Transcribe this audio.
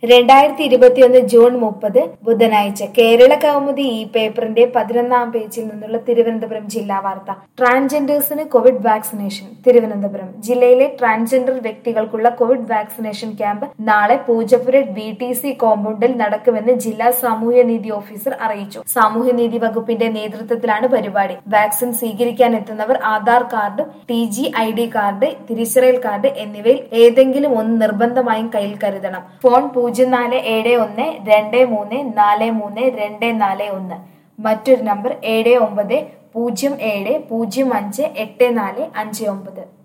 രണ്ടായിരത്തി ഇരുപത്തിയൊന്ന് ജൂൺ മുപ്പത് ബുധനാഴ്ച കേരള കൗമുദി ഈ പേപ്പറിന്റെ പതിനൊന്നാം പേജിൽ നിന്നുള്ള തിരുവനന്തപുരം ജില്ലാ വാർത്ത ട്രാൻസ്ജെൻഡേഴ്സിന് കോവിഡ് വാക്സിനേഷൻ തിരുവനന്തപുരം ജില്ലയിലെ ട്രാൻസ്ജെൻഡർ വ്യക്തികൾക്കുള്ള കോവിഡ് വാക്സിനേഷൻ ക്യാമ്പ് നാളെ പൂജപ്പുര ബി ടി സി കോമ്പൗണ്ടിൽ നടക്കുമെന്ന് ജില്ലാ സാമൂഹ്യനീതി ഓഫീസർ അറിയിച്ചു സാമൂഹ്യനീതി വകുപ്പിന്റെ നേതൃത്വത്തിലാണ് പരിപാടി വാക്സിൻ സ്വീകരിക്കാൻ എത്തുന്നവർ Aadhaar card T G I D card തിരിച്ചറിയൽ കാർഡ് എന്നിവയിൽ ഏതെങ്കിലും ഒന്ന് നിർബന്ധമായും കയ്യിൽ കരുതണം ഫോൺ പൂജ്യം നാല് ഏഴ് ഒന്ന് രണ്ട് മൂന്ന് നാല് മൂന്ന് രണ്ട് നാല് ഒന്ന് മറ്റൊരു നമ്പർ ഏഴ് ഒമ്പത് പൂജ്യം ഏഴ് പൂജ്യം അഞ്ച് എട്ട് നാല് അഞ്ച് ഒമ്പത്